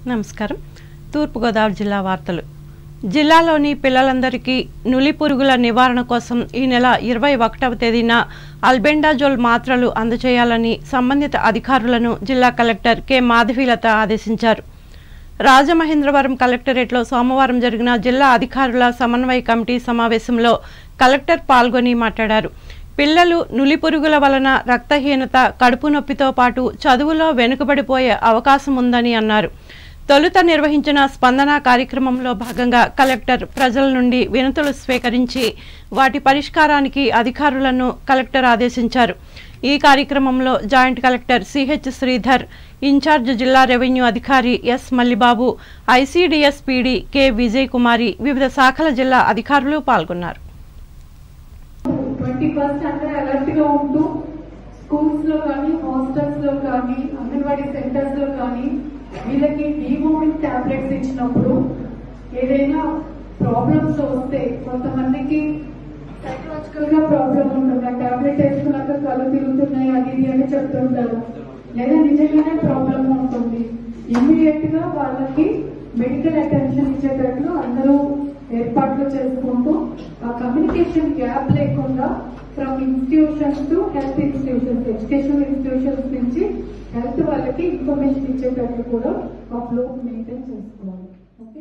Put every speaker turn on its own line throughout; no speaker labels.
నమస్కారం తూర్పుగోదావరి జిల్లా వార్తలు జిల్లాలోని పిల్లలందరికీ నులి పురుగుల నివారణ కోసం ఈ నెల ఇరవై ఒకటవ తేదీన అల్బెండాజోల్ మాత్రలు అందజేయాలని సంబంధిత అధికారులను జిల్లా కలెక్టర్ కె మాధవీలత ఆదేశించారు రాజమహేంద్రవరం కలెక్టరేట్లో సోమవారం జరిగిన జిల్లా అధికారుల సమన్వయ కమిటీ సమావేశంలో కలెక్టర్ పాల్గొని మాట్లాడారు పిల్లలు నులి పురుగుల వలన రక్తహీనత కడుపు నొప్పితో పాటు చదువులో వెనుకబడిపోయే అవకాశం ఉందని అన్నారు తొలుత నిర్వహించిన స్పందన కార్యక్రమంలో భాగంగా కలెక్టర్ ప్రజల నుండి వినతులు స్వీకరించి వాటి పరిష్కారానికి అధికారులను కలెక్టర్ ఆదేశించారు ఈ కార్యక్రమంలో joint collector CH Sridhar incharge జిల్లా రెవెన్యూ అధికారి S Mallibabu ICDS PD K Vijay Kumari వివిధ శాఖల జిల్లా అధికారులు పాల్గొన్నారు
ట్వంటీ ఫస్ట్ అందరూ అలర్ట్ గా ఉంటూ స్కూల్స్ లో కానీ హాస్టల్స్ లో కానీ అంగన్వాడీ సెంటర్స్ లో కానీ వీళ్ళకి డీమోమింగ్ టాబ్లెట్స్ ఇచ్చినప్పుడు ఏదైనా ప్రాబ్లమ్స్ వస్తే కొంతమందికి సైకలాజికల్ గా ప్రాబ్లం ఉంటుంది ఆ టాబ్లెట్ వేసుకున్నాక కళ్ళు తిరుగుతున్నాయి అది ఇది అని చెప్తుంటారు లేదా నిజంగానే ప్రాబ్లం ఉంటుంది ఇమ్మీడియట్ గా వాళ్ళకి మెడికల్ అటెన్షన్ ఇచ్చేటట్లు అందరూ ఏర్పాట్లు చేసుకుంటూ ఆ కమ్యూనికేషన్ గ్యాప్ లేకుండా from institutions to health institutions educational institutions నుంచి హెల్త్ వాళ్ళకి ఇన్ఫర్మేషన్ ఇచ్చేటట్లు కూడా ఆ ఫ్లో మెయింటైన్ చేసుకోవాలి ఓకే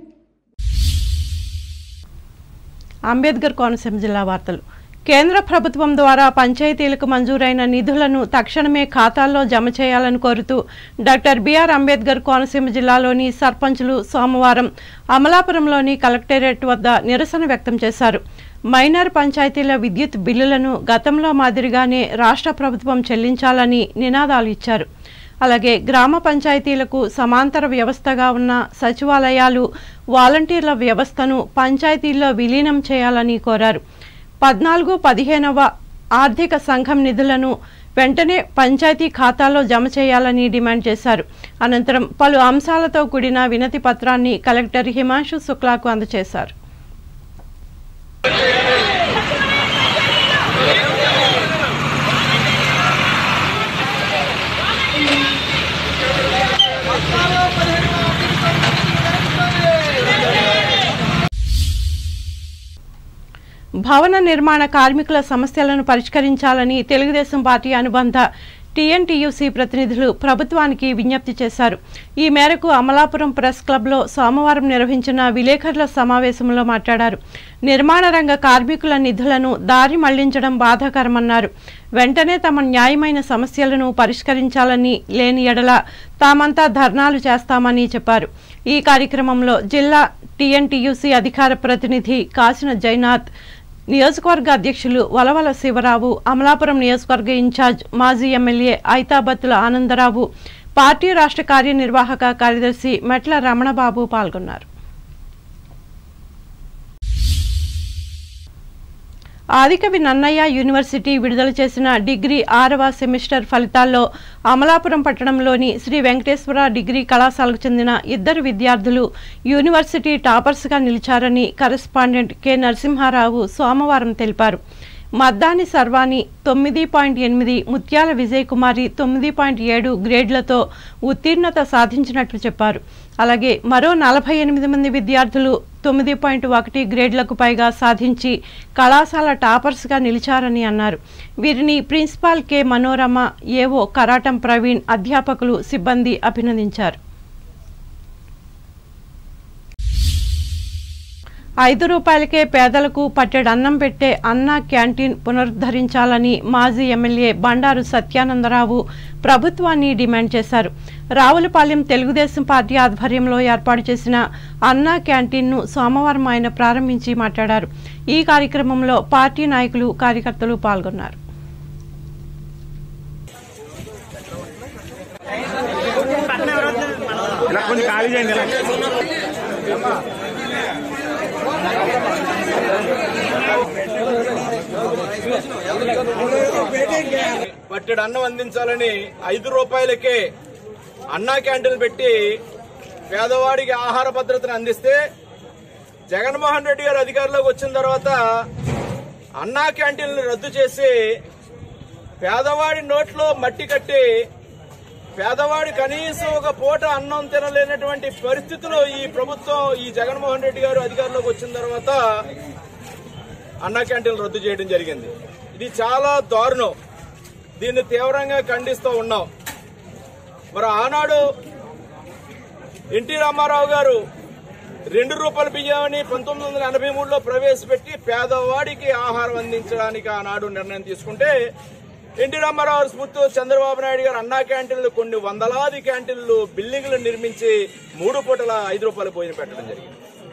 అంబేద్కర్ కోనసీమ జిల్లా వార్తలు కేంద్ర ప్రభుత్వం ద్వారా పంచాయతీలకు మంజూరైన నిధులను తక్షణమే ఖాతాల్లో జమ చేయాలని కోరుతూ డాక్టర్ బిఆర్ అంబేద్కర్ కోనసీమ జిల్లాలోని సర్పంచులు సోమవారం అమలాపురంలోని కలెక్టరేట్ వద్ద నిరసన వ్యక్తం చేశారు మైనర్ పంచాయతీల విద్యుత్ బిల్లులను గతంలో మాదిరిగానే రాష్ట్ర ప్రభుత్వం చెల్లించాలని నినాదాలు ఇచ్చారు అలాగే గ్రామ పంచాయతీలకు సమాంతర వ్యవస్థగా ఉన్న సచివాలయాలు వాలంటీర్ల వ్యవస్థను పంచాయతీల్లో విలీనం చేయాలని కోరారు పద్నాలుగు పదిహేనవ ఆర్థిక సంఘం నిధులను వెంటనే పంచాయతీ ఖాతాలో జమ చేయాలని డిమాండ్ చేశారు అనంతరం పలు అంశాలతో కూడిన వినతి పత్రాన్ని కలెక్టర్ హిమాంశు శుక్లాకు అందజేశారు భవన నిర్మాణ కార్మికుల సమస్యలను పరిష్కరించాలని తెలుగుదేశం పార్టీ అనుబంధ టీఎన్టీయూసీ ప్రతినిధులు ప్రభుత్వానికి విజ్ఞప్తి చేశారు ఈ మేరకు అమలాపురం ప్రెస్ క్లబ్లో సోమవారం నిర్వహించిన విలేకరుల సమావేశంలో మాట్లాడారు నిర్మాణ రంగ కార్మికుల నిధులను దారి మళ్లించడం బాధాకరమన్నారు వెంటనే తమ న్యాయమైన సమస్యలను పరిష్కరించాలని లేని ఎడల తామంతా ధర్నాలు చేస్తామని చెప్పారు ఈ కార్యక్రమంలో జిల్లా టీఎన్టీయూసీ అధికార ప్రతినిధి కాసిన జైనాథ్ నియోజకవర్గ అధ్యక్షులు వలవల శివరావు అమలాపురం నియోజకవర్గ ఇన్ఛార్జ్ మాజీ ఎమ్మెల్యే ఐతాబత్తుల ఆనందరావు పార్టీ రాష్ట్ర కార్యనిర్వాహక కార్యదర్శి మెట్ల రమణబాబు పాల్గొన్నారు ఆదికవి నన్నయ్య యూనివర్సిటీ విడుదల చేసిన డిగ్రీ ఆరవ సెమిస్టర్ ఫలితాల్లో అమలాపురం పట్టణంలోని శ్రీ వెంకటేశ్వర డిగ్రీ కళాశాలకు చెందిన ఇద్దరు విద్యార్థులు యూనివర్సిటీ టాపర్స్గా నిలిచారని కరెస్పాండెంట్ కె నరసింహారావు సోమవారం తెలిపారు మద్దాని సర్వాణి తొమ్మిది పాయింట్ ఎనిమిది ముత్యాల విజయ్ కుమారి తొమ్మిది పాయింట్ ఏడు గ్రేడ్లతో ఉత్తీర్ణత సాధించినట్లు చెప్పారు అలాగే మరో నలభై ఎనిమిది మంది విద్యార్థులు తొమ్మిది పాయింట్ ఒకటి గ్రేడ్లకు పైగా సాధించి కళాశాల టాపర్స్గా నిలిచారని అన్నారు వీరిని ప్రిన్సిపాల్ కె మనోరమ ఏవో కరాటం ప్రవీణ్ అధ్యాపకులు సిబ్బంది అభినందించారు ఐదు రూపాయలకే పేదలకు పట్టెడు అన్నం పెట్టే అన్న క్యాంటీన్ పునరుద్ధరించాలని మాజీ ఎమ్మెల్యే బండారు సత్యానందరావు ప్రభుత్వాన్ని డిమాండ్ చేశారు రావులపాలెం తెలుగుదేశం పార్టీ ఆధ్వర్యంలో ఏర్పాటు చేసిన అన్నా క్యాంటీన్ను సోమవారం ఆయన ప్రారంభించి మాట్లాడారు ఈ కార్యక్రమంలో పార్టీ నాయకులు కార్యకర్తలు పాల్గొన్నారు
ఇలా కొంచెం ఖాళీ చేయండి ఇలా
పట్టెడు అన్నం అందించాలని ఐదు రూపాయలకే అన్నా క్యాంటీన్లు పెట్టి పేదవాడికి ఆహార భద్రతను అందిస్తే జగన్మోహన్ రెడ్డి గారు అధికారంలోకి వచ్చిన తర్వాత అన్నా క్యాంటీన్లు రద్దు చేసి పేదవాడి నోట్లో మట్టి కట్టి పేదవాడి కనీసం ఒక పూట అన్నం తినలేనటువంటి పరిస్థితిలో ఈ ప్రభుత్వం ఈ జగన్మోహన్ రెడ్డి గారు అధికారంలోకి వచ్చిన తర్వాత అన్నా క్యాంటీన్లు రద్దు చేయడం జరిగింది ఇది చాలా దారుణం దీన్ని తీవ్రంగా ఖండిస్తూ ఉన్నాం మరి ఆనాడు ఎన్టీ రామారావు గారు రెండు రూపాయల బియ్యాన్ని పంతొమ్మిది వందల ఎనభై మూడులో ప్రవేశపెట్టి పేదవాడికి ఆహారం అందించడానికి ఆనాడు నిర్ణయం తీసుకుంటే ఎన్టీ రామారావు గారి స్ఫూర్తితో చంద్రబాబు నాయుడు గారు అన్నా క్యాంటీన్లు కొన్ని వందలాది క్యాంటీన్లు బిల్డింగ్లు నిర్మించి మూడు పూటల ఐదు రూపాయల భోజనం పెట్టడం జరిగింది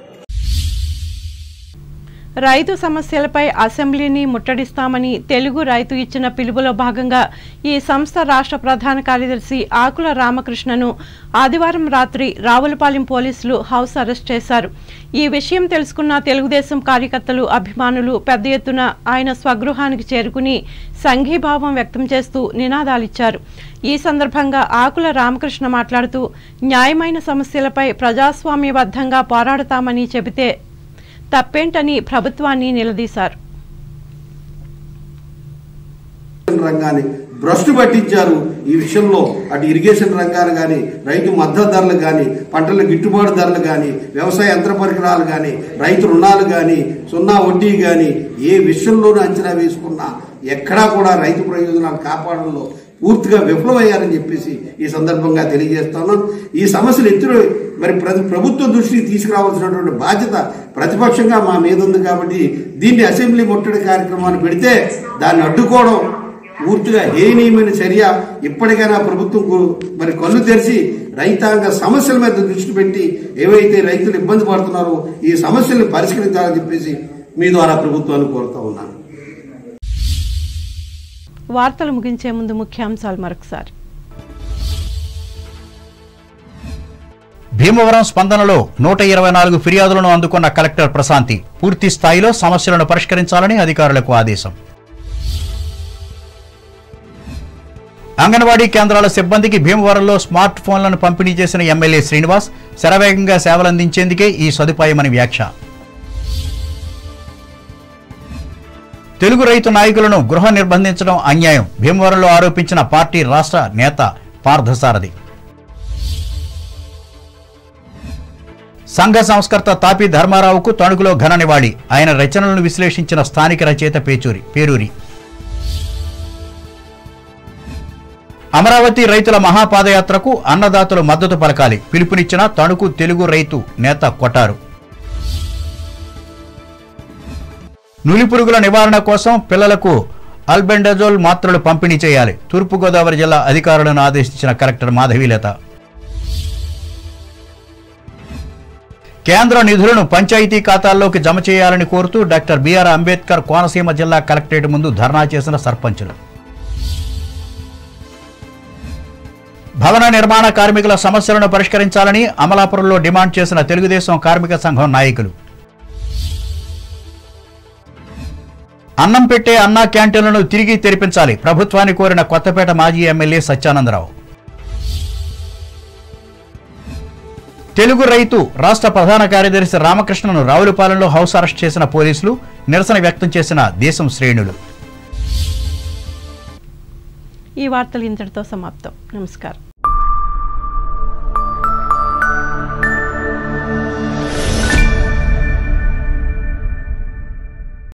రైతు సమస్యలపై అసెంబ్లీని ముట్టడిస్తామని తెలుగు రైతు ఇచ్చిన పిలుపులో భాగంగా ఈ సంస్థ రాష్ట్ర ప్రధాన కార్యదర్శి ఆకుల రామకృష్ణను ఆదివారం రాత్రి రావులపాలెం పోలీసులు హౌస్ అరెస్ట్ చేశారు ఈ విషయం తెలుసుకున్న తెలుగుదేశం కార్యకర్తలు అభిమానులు పెద్ద ఎత్తున ఆయన స్వగృహానికి చేరుకుని సంఘీభావం వ్యక్తం చేస్తూ నినాదాలిచ్చారు ఈ సందర్భంగా ఆకుల రామకృష్ణ మాట్లాడుతూ న్యాయమైన సమస్యలపై ప్రజాస్వామ్యబద్ధంగా పోరాడతామని చెబితే తప్పేంటని ప్రభుత్వాన్ని నిలదీశారు
రంగాన్ని భ్రష్టు పట్టించారు ఈ విషయంలో అటు ఇరిగేషన్ రంగాన్ని కానీ రైతు మద్దతు ధరలు కానీ పంటల గిట్టుబాటు ధరలు కానీ వ్యవసాయ యంత్ర పరికరాలు కానీ రైతు రుణాలు కానీ సున్నా వడ్డీ కానీ ఏ విషయంలోనూ అంచనా వేసుకున్నా ఎక్కడా కూడా రైతు ప్రయోజనాలు కాపాడంలో పూర్తిగా విఫలమయ్యారని చెప్పేసి ఈ సందర్భంగా తెలియజేస్తున్నాను ఈ సమస్యలు ఎత్తున మరి ప్ర- ప్రభుత్వ దృష్టికి తీసుకురావాల్సినటువంటి బాధ్యత ప్రతిపక్షంగా మా మీద ఉంది కాబట్టి దీన్ని అసెంబ్లీ ముట్టడి కార్యక్రమాన్ని పెడితే దాన్ని అడ్డుకోవడం పూర్తిగా హేనీయమైన చర్య ఇప్పటికైనా ప్రభుత్వం కు- మరి కళ్ళు తెరిచి రైతాంగ సమస్యల మీద దృష్టి పెట్టి ఏవైతే రైతులు ఇబ్బంది పడుతున్నారో ఈ సమస్యల్ని పరిష్కరించాలని చెప్పేసి మీ ద్వారా ప్రభుత్వాన్ని కోరుతా ఉన్నాను
వార్తలు ముగించే ముందు ముఖ్యాంశాలు మరొకసారి
భీమవరం స్పందనలో నూట ఇరవై నాలుగు ఫిర్యాదులను అందుకున్న కలెక్టర్ ప్రశాంతి పూర్తి స్థాయిలో సమస్యలను పరిష్కరించాలని అధికారులకు ఆదేశం అంగన్వాడీ కేంద్రాల సిబ్బందికి భీమవరంలో స్మార్ట్ ఫోన్లను పంపిణీ చేసిన ఎమ్మెల్యే శ్రీనివాస్ శరవేగంగా సేవలందించేందుకే ఈ సదుపాయమని వ్యాఖ్య తెలుగు రైతు నాయకులను గృహ నిర్బంధించడం అన్యాయం భీమవరంలో ఆరోపించిన పార్టీ రాష్ట్ర నేత పార్థసారథి సంఘ సంస్కర్త తాపి ధర్మారావుకు తణుకులో ఘన నివాళి ఆయన రచనలను విశ్లేషించిన స్థానిక రచయిత పేచూరి పేరూరి అమరావతి రైతుల మహాపాదయాత్రకు అన్నదాతలు మద్దతు పలకాలి పిలుపునిచ్చిన తణుకు తెలుగు రైతు నేత కొటారు నులిపురుగుల నివారణ కోసం పిల్లలకు అల్బెండజోల్ మాత్రలు పంపిణీ చేయాలి తూర్పుగోదావరి జిల్లా అధికారులను ఆదేశించిన కలెక్టర్ మాధవీలత కేంద్ర నిధులను పంచాయతీ ఖాతాల్లోకి జమ చేయాలని కోరుతూ డాక్టర్ బిఆర్ అంబేద్కర్ కోనసీమ జిల్లా కలెక్టరేట్ ముందు ధర్నా చేసిన సర్పంచులు భవన నిర్మాణ కార్మికుల సమస్యలను పరిష్కరించాలని అమలాపురంలో డిమాండ్ చేసిన తెలుగుదేశం కార్మిక సంఘం నాయకులు అన్నం పెట్టే అన్నా క్యాంటీన్లను తిరిగి తెరిపించాలి ప్రభుత్వాన్ని కోరిన కొత్తపేట మాజీ ఎమ్మెల్యే సత్యానందరావు తెలుగు రైతు రాష్ట్ర ప్రధాన కార్యదర్శి రామకృష్ణను రావులపాలెంలో హౌస్ అరెస్ట్ చేసిన పోలీసులు నిరసన వ్యక్తం చేసిన దేశం శ్రేణులు
ఈ వార్తలు ఇంతటితో సమాప్తం నమస్కారం